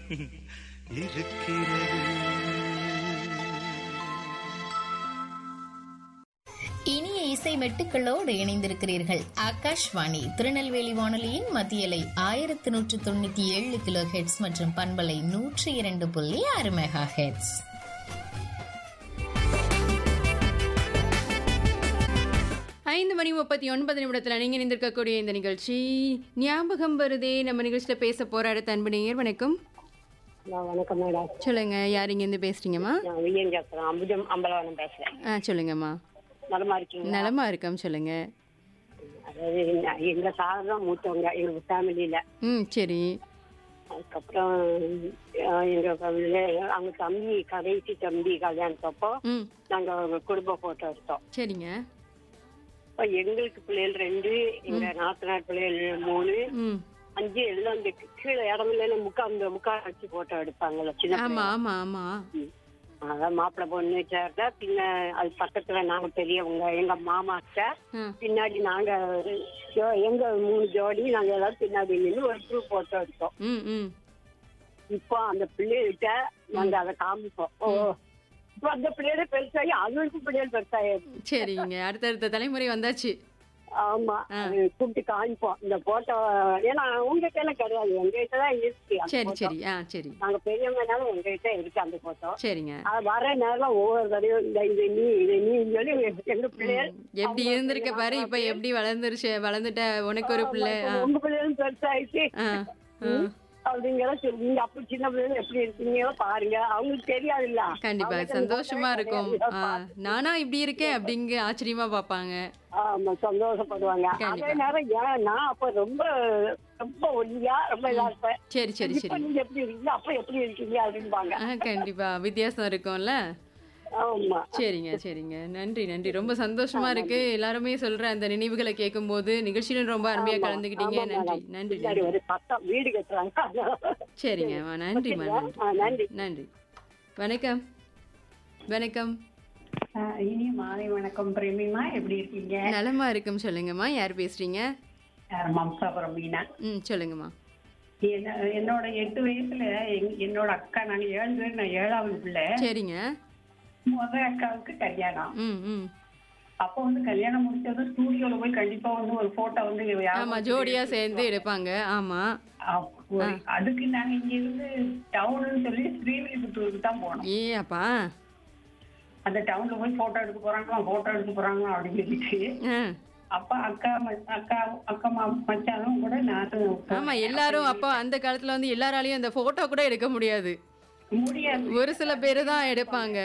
இனிய இசை மெட்டுக்களோடு இணைந்திருக்கிறீர்கள் ஆகாஷ்வாணி திருநெல்வேலி வானொலியின் மத்தியலை ஆயிரத்தி நூற்று தொண்ணூத்தி ஏழு கிலோ ஹெட்ஸ் மற்றும் பண்பலை நூற்றி இரண்டு புள்ளி ஆறு மெகா ஹெட்ஸ் ஐந்து மணி முப்பத்தி ஒன்பது நிமிடத்தில் நீங்கள் இணைந்திருக்கக்கூடிய இந்த நிகழ்ச்சி ஞாபகம் வருதே நம்ம நிகழ்ச்சியில் பேச போற அடுத்த அன்பு நேயர் வணக்கம் ஹலோ வணக்கம் மேடம் சொல்லுங்க யார் இங்கேருந்து பேசுறீங்கம்மா நான் விஜயன் பேசுறேன் அம்புஜம் அம்பலவனம் பேசுறேன் ஆ சொல்லுங்கம்மா நலமா இருக்கீங்க நலமா இருக்கோம் சொல்லுங்க அதாவது எங்க- எங்க சார் தான் மூத்தவங்க எங்க ஃபேமிலியில ம் சரி அதுக்கப்புறம் அஹ், எங்க family ல அவங்க தம்பி கடைசி தம்பி கல்யாணத்தப்போ ம் நாங்க ஒரு குடும்ப போட்டோ எடுத்தோம் சரிங்க அப்ப எங்களுக்கு பிள்ளைகள் ரெண்டு எங்க நாத்தனார் பிள்ளைகள் மூணு ம் அஞ்சு எல்லாம் இந்த கீழே இடம் இல்லைன்னு முக்கா அந்த முக்கா வச்சு போட்டோ எடுப்பாங்கல்ல சின்ன ஆமா ஆமா ஆமா பிள்ளை. அதான் மாப்பிள்ளை பொண்ணு சேர்ந்த பின்ன அது பக்கத்துல நாங்க பெரியவங்க எங்க மாமாட்ட ஆ பின்னாடி நாங்க ஒரு ஜோ- எங்க மூணு ஜோடி நாங்க எல்லாரும் பின்னாடி நின்று ஒரு குரூப் போட்டோ எடுத்தோம் ம் ம் இப்போ அந்த பிள்ளைகிட்ட நாங்க அதை காமிப்போம் ஓ இப்போ அந்த பிள்ளையோட பெருசாகி அதுவரைக்கும் பிள்ளைகள் பெருசாகி சரிங்க அடுத்தடுத்த தலைமுறை வந்தாச்சு ஆமா அது கூப்பிட்டு காமிப்போம் இந்த போட்டோ ஏன்னா உங்க கையில கிடையாது எங்க கிட்ட தான் இருக்கு அந்த சரி photo. சரி ஆ சரி நாங்க பெரியவங்கனாலும் எங்க கிட்ட இருக்கு அந்த போட்டோ சரிங்க அது வர நேரம் ஒவ்வொரு தடையும் இந்த இது நீ இது நீ சொல்லி எங்க- எங்க பிள்ளைகள் எப்படி இருந்திருக்க பாரு இப்ப எப்படி வளர்ந்துருச்சு வளர்ந்துட்ட உனக்கு ஒரு பிள்ளை ஆ உங்க பிள்ளைகளும் பெருசாயிடுச்சு ஆ ஆ. அப்படிங்கிற சொல்லி நீங்க அப்ப சின்ன பிள்ளைங்க எப்படி இருக்கீங்களோ பாருங்க அவங்களுக்கு தெரியாது இல்ல கண்டிப்பா சந்தோஷமா இருக்கும் ஆ, நானா இப்படி இருக்கேன் அப்படிங்க ஆச்சரியமா பாப்பாங்க ஆமா சந்தோஷப்படுவாங்க கண்டிப்பா. அதே நேரம் ஏன் நான் அப்ப ரொம்ப ரொம்ப ஒல்லியா ரொம்ப இதா இருப்பேன் சரி சரி இப்ப சரி நீங்க எப்படி இருக்கீங்க அப்ப எப்படி இருக்கீங்க அப்படிம்பாங்க ஆ கண்டிப்பா வித்தியாசம் இருக்கும்ல ஆமா சரிங்க சரிங்க நன்றி நன்றி ரொம்ப சந்தோஷமா இருக்கு எல்லாருமே சொல்ற அந்த நினைவுகளை கேட்கும் போது நிகழ்ச்சியிலும் ரொம்ப அருமையா கலந்துக்கிட்டீங்க ஆமா, நன்றி madam. நன்றி பின்னாடி நன்றி ஒரு பக்கம் வீடு கட்டுறாங்க சரிங்கம்மா நன்றிம்மா நன்றி ஆ, நன்றி நன்றி வணக்கம் வணக்கம் ஆஹ் இனிய மாலை வணக்கம் பிரேமிமா எப்படி இருக்கீங்க நலமா இருக்கும் சொல்லுங்கம்மா யார் பேசுறீங்க ஆஹ் மம்சாபுரம் மீனா ம் சொல்லுங்கம்மா என்ன- என்னோட எட்டு வயசுல எங்க- என்னோட அக்கா நாங்க ஏழு பேர் நான் ஏழாவது பிள்ளை சரிங்க முத அக்காவுக்கு கல்யாணம் ம் ம் அப்போ வந்து கல்யாணம் முடிச்சது ஸ்டூடியோல போய் கண்டிப்பா வந்து ஒரு போட்டோ வந்து யாரும் ஆமா ஜோடியா சேர்ந்து எடுப்பாங்க ஆமா அப்~ ஒரு- அதுக்கு நாங்க இங்க இருந்து டவுன்னு சொல்லி ஸ்ரீவில்லிபுத்தூருக்கு தான் போனோம் ஏ அப்பா அந்த டவுன்ல போய் போட்டோ எடுக்க போறாங்களா போட்டோ எடுக்க போறாங்களா அப்படின்னு சொல்லிட்டு ஆ. அப்ப அக்கா ம- அக்கா அக்கா மா- மச்சானும் கூட நானும் ஆமா எல்லாரும் அப்போ அந்த காலத்துல வந்து எல்லாராலையும் அந்த போட்டோ கூட எடுக்க முடியாது முடியாது ஒரு சில பேரு தான் எடுப்பாங்க